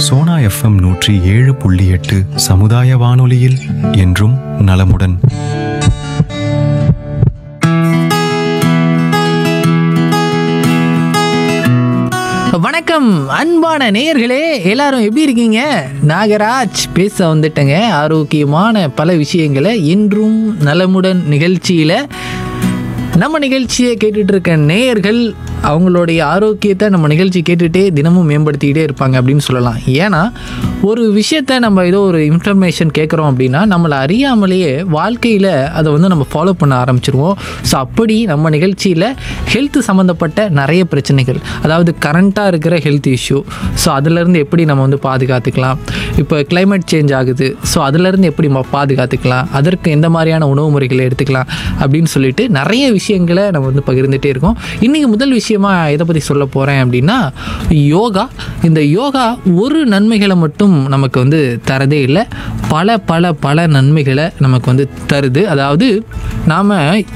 Sona FM நூற்றி ஏழு புள்ளி எட்டு சமுதாய வானொலியில் என்றும் நலமுடன் வணக்கம் அன்பான நேயர்களே எல்லாரும் எப்படி இருக்கீங்க நாகராஜ் பேச வந்துட்டேங்க ஆரோக்கியமான பல விஷயங்களை இன்றும் நலமுடன் நிகழ்ச்சியில் நம்ம நிகழ்ச்சியை கேட்டுட்டு இருக்க நேயர்கள் அவங்களுடைய ஆரோக்கியத்தை நம்ம நிகழ்ச்சி கேட்டுகிட்டே தினமும் மேம்படுத்திக்கிட்டே இருப்பாங்க அப்படின்னு சொல்லலாம் ஏன்னா ஒரு விஷயத்த நம்ம ஏதோ ஒரு இன்ஃபர்மேஷன் கேட்குறோம் அப்படின்னா நம்மளை அறியாமலேயே வாழ்க்கையில் அதை வந்து நம்ம ஃபாலோ பண்ண ஆரம்பிச்சிருவோம் ஸோ அப்படி நம்ம நிகழ்ச்சியில் ஹெல்த் சம்மந்தப்பட்ட நிறைய பிரச்சனைகள் அதாவது கரண்ட்டாக இருக்கிற ஹெல்த் இஷ்யூ ஸோ அதுலேருந்து எப்படி நம்ம வந்து பாதுகாத்துக்கலாம் இப்போ climate சேஞ்ச் ஆகுது ஸோ அதுலேருந்து எப்படி நம்ம பாதுகாத்துக்கலாம் அதற்கு எந்த மாதிரியான உணவு முறைகளை எடுத்துக்கலாம் அப்படின்னு சொல்லிட்டு நிறைய விஷயங்களை நம்ம வந்து பகிர்ந்துட்டே இருக்கோம் இன்றைக்கி முதல் விஷயமா எதை பற்றி சொல்ல போகிறேன் அப்படின்னா யோகா இந்த யோகா ஒரு நன்மைகளை மட்டும் நமக்கு வந்து தரதே இல்லை பல பல பல நன்மைகளை நமக்கு வந்து தருது அதாவது நாம்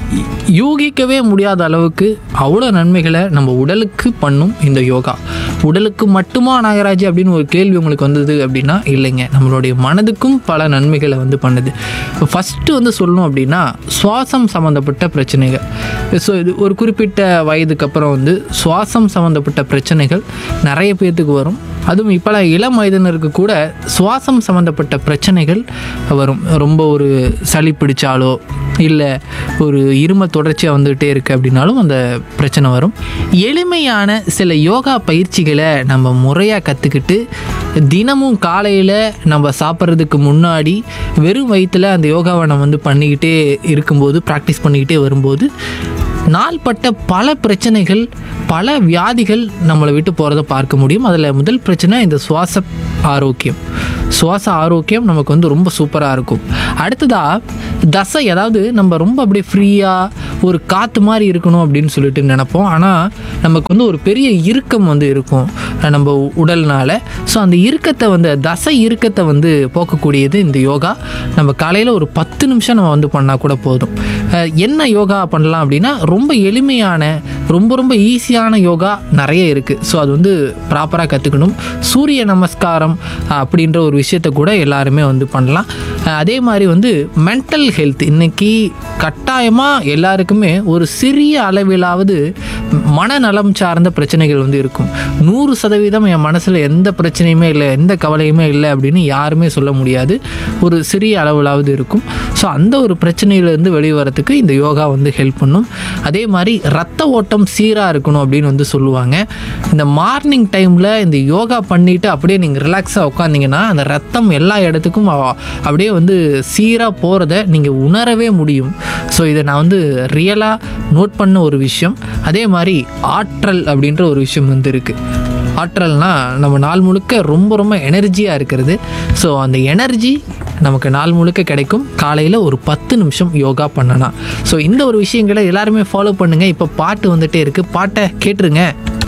யூகிக்கவே முடியாத அளவுக்கு அவ்வளோ நன்மைகளை நம்ம உடலுக்கு பண்ணும் இந்த யோகா உடலுக்கு மட்டுமா நாகராஜ் அப்படின்னு ஒரு கேள்வி உங்களுக்கு வந்தது அப்படின்னா இல்லைங்க நம்மளுடைய மனதுக்கும் பல நன்மைகளை வந்து பண்ணுது இப்போ ஃபஸ்ட்டு வந்து சொல்லணும் அப்படின்னா சுவாசம் சம்மந்தப்பட்ட பிரச்சனைகள் ஸோ இது ஒரு குறிப்பிட்ட வயதுக்கு அப்புறம் வந்து சுவாசம் சம்மந்தப்பட்ட பிரச்சனைகள் நிறைய பேர்த்துக்கு வரும் அதுவும் இப்போலாம் இளம் வயதினருக்கு கூட சுவாசம் சம்மந்தப்பட்ட பிரச்சனைகள் வரும் ரொம்ப ஒரு சளி பிடிச்சாலோ இல்லை ஒரு இருமல் தொடர்ச்சியாக வந்துகிட்டே இருக்குது அப்படின்னாலும் அந்த பிரச்சனை வரும் எளிமையான சில யோகா பயிற்சிகளை நம்ம முறையாக கற்றுக்கிட்டு தினமும் காலையில் நம்ம சாப்பிட்றதுக்கு முன்னாடி வெறும் வயிற்றில் அந்த யோகாவை நம்ம வந்து பண்ணிக்கிட்டே இருக்கும்போது ப்ராக்டிஸ் பண்ணிக்கிட்டே வரும்போது நாள்பட்ட பல பிரச்சனைகள் பல வியாதிகள் நம்மளை விட்டு போகிறத பார்க்க முடியும் அதில் முதல் பிரச்சனை இந்த சுவாச ஆரோக்கியம் சுவாச ஆரோக்கியம் நமக்கு வந்து ரொம்ப சூப்பராக இருக்கும் அடுத்ததாக தசை அதாவது நம்ம ரொம்ப அப்படியே ஃப்ரீயாக ஒரு காற்று மாதிரி இருக்கணும் அப்படின்னு சொல்லிட்டு நினைப்போம் ஆனால் நமக்கு வந்து ஒரு பெரிய இறுக்கம் வந்து இருக்கும் நம்ம உடல்னால ஸோ அந்த இறுக்கத்தை வந்து தசை இறுக்கத்தை வந்து போக்கக்கூடியது இந்த யோகா நம்ம காலையில் ஒரு பத்து நிமிஷம் நம்ம வந்து பண்ணால் கூட போதும் அஹ் என்ன யோகா பண்ணலாம் அப்படின்னா ரொம்ப எளிமையான ரொம்ப ரொம்ப ஈஸியான யோகா நிறைய இருக்குது ஸோ அது வந்து ப்ராப்பராக கற்றுக்கணும் சூரிய நமஸ்காரம் அஹ் அப்படின்ற ஒரு விஷயத்தை கூட எல்லாருமே வந்து பண்ணலாம் அஹ் அதே மாதிரி வந்து மென்டல் ஹெல்த் இன்னைக்கு கட்டாயமாக எல்லாருக்குமே ஒரு சிறிய அளவிலாவது மனநலம் சார்ந்த பிரச்சனைகள் வந்து இருக்கும் நூறு சதவீதம் என் மனசில் எந்த பிரச்சனையுமே இல்லை எந்த கவலையுமே இல்லை அப்படின்னு யாருமே சொல்ல முடியாது ஒரு சிறிய அளவிலாவது இருக்கும் ஸோ அந்த ஒரு பிரச்சனையிலேருந்து வெளியே வரத்துக்கு இந்த யோகா வந்து ஹெல்ப் பண்ணும் அதே மாதிரி ரத்த ஓட்டம் சீராக இருக்கணும் அப்படின்னு வந்து சொல்லுவாங்க இந்த மார்னிங் டைமில் இந்த யோகா பண்ணிவிட்டு அப்படியே நீங்கள் ரிலாக்ஸாக உட்காந்திங்கன்னா அந்த ரத்தம் எல்லா இடத்துக்கும் அ- அப்படியே வந்து சீராக போகிறத நீங்கள் உணரவே முடியும் ஸோ இதை நான் வந்து ரியலாக நோட் பண்ண ஒரு விஷயம் அதே மாதிரி ஆற்றல் அப்படின்ற ஒரு விஷயம் வந்து இருக்குது ஆற்றல்னா நம்ம நாள் முழுக்க ரொம்ப ரொம்ப எனர்ஜியாக இருக்கிறது ஸோ அந்த எனர்ஜி நமக்கு நாள் முழுக்க கிடைக்கும் காலையில் ஒரு பத்து நிமிஷம் யோகா பண்ணலாம் ஸோ இந்த ஒரு விஷயங்களை எல்லாருமே ஃபாலோ பண்ணுங்கள் இப்போ பாட்டு வந்துட்டே இருக்குது பாட்டை கேட்டுருங்க